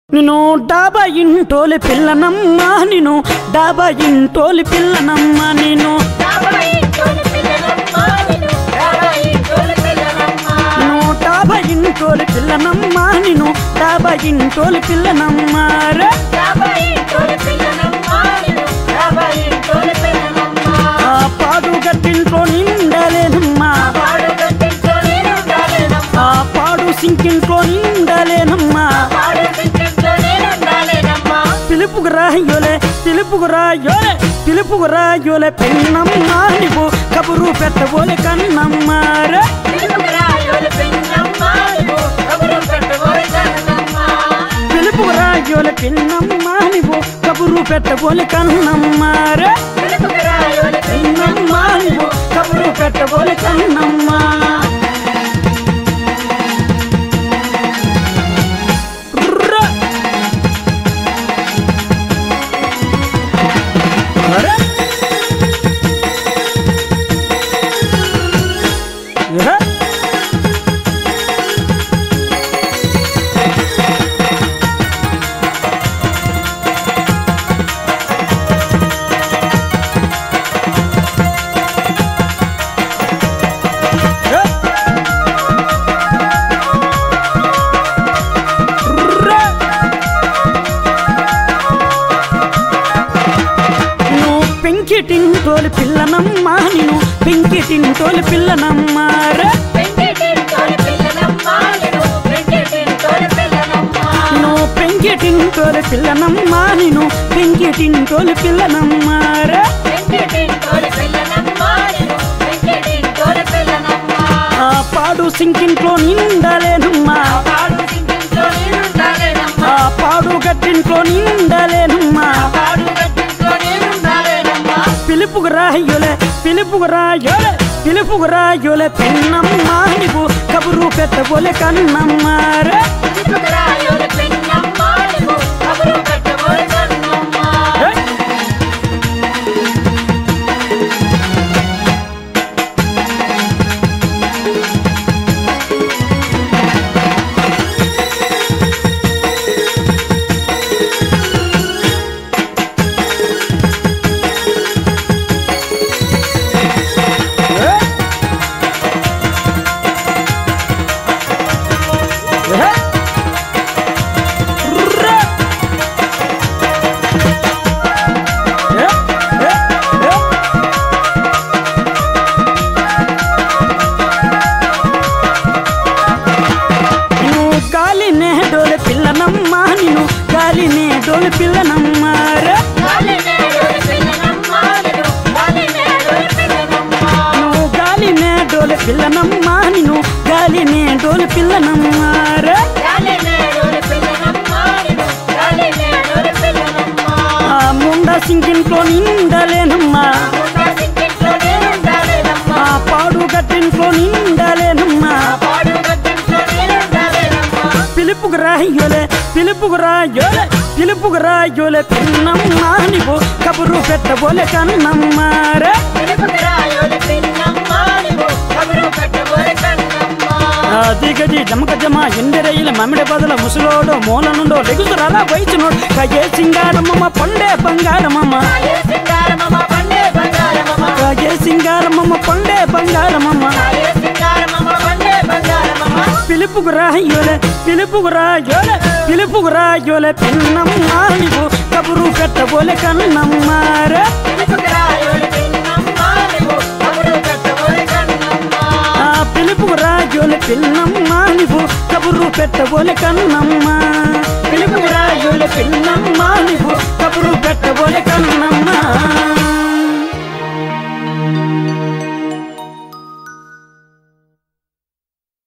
నేను డాబా ఇంటోలి పిల్లనమ్మ నేను డాబా ఇంటోలి పిల్లనమ్మ నేను నేను డాబా ఇంటోలి పిల్లనమ్మ నేను డాబా ఇంటోలి పిల్లనమ్మ రే ఆ పాడు గట్టింట్లో నిండలేనమ్మా ఆ పాడు సింకింట్లో నిండలేనమ్మా పిలుపుకు రాయోలే పిలుపుకు రాయోలే పిలుపుకు రాయోలే పెన్నమ్మ నువ్వు కబురు పెట్టబోలే కన్నమ్మ రే పిలుపుకు రాయోలే పెన్నమ్మ నువ్వు కబురు పెట్టబోలే కన్నమ్మ రే పెన్నమ్మ నువ్వు కబురు పెట్టబోలే కన్నమ్మ ర్ర. అరే. ఏ? ఏ? ర్ర. నువ్వు పెంకిటింటోలి పిల్లనమ్మ నేను పెంకిటింటోలి పిల్లనమ్మ రే నువ్వు పెంకిటింటోలి పిల్లనమ్మ నేను పెంకిటింటోలి పిల్లనమ్మ రే ఆ పాడు సింకింట్లో నిండలేనమ్మా ఆ పాడు గట్టింట్లో నిండలేనమ్మా పిలుపుకు రాయోలే పిలుపుకు రాయోలే పిలుపుకు రాయోలే పెన్నమ్మ నువ్వు కబురు పెట్టబోలే కన్నమ్మ రే ఏ? ఏ? ఏ? ర్ర. ఏ? ఏ? ఏ? నువ్వు గాలినే డోలు పిల్లనమ్మ నేను గాలినే డోలు పిల్లనమ్మ రే నువ్వు గాలినే డోలు పిల్లనమ్మ నేను గాలినే డోలు పిల్లనమ్మ రే ఆ ముండ సింకింట్లో నిండలేనమ్మా ఆ పాడు గట్టింట్లో నిండలేనమ్మా పిలుపుకు రాయోలే పిలుపుకు రాయోలే పిలుపుకు రాయోలే పిన్నమ్మ నువ్వు కబురు పెట్టబోలే కన్నమ్మ రే ఆ దిగజి జమక జమ ఎండెరయిల మమిడి బదుల ముసలోడు మూల నుండో లెగుసురాలా వయసునోడు కగే సింగారమ్మ పండే బంగారమమ్మ కగే సింగారమ్మ పండే బంగారమమ్మ పిలుపుకు రాయోలే పిలుపుకు రాయోలే పిలుపుకు రాయోలే పిన్నమ్మ నువ్వు కబురు పెట్టబోలే కన్నమ్మ రే ఆ పిలుపుకు రాయోలే పిన్నమ్మ నువ్వు కబురు పెట్టబోలే కన్నమ్మ పిలుపుకు రాయోలే పిన్నమ్మ నువ్వు కబురు పెట్టబోలే కన్నమ్మ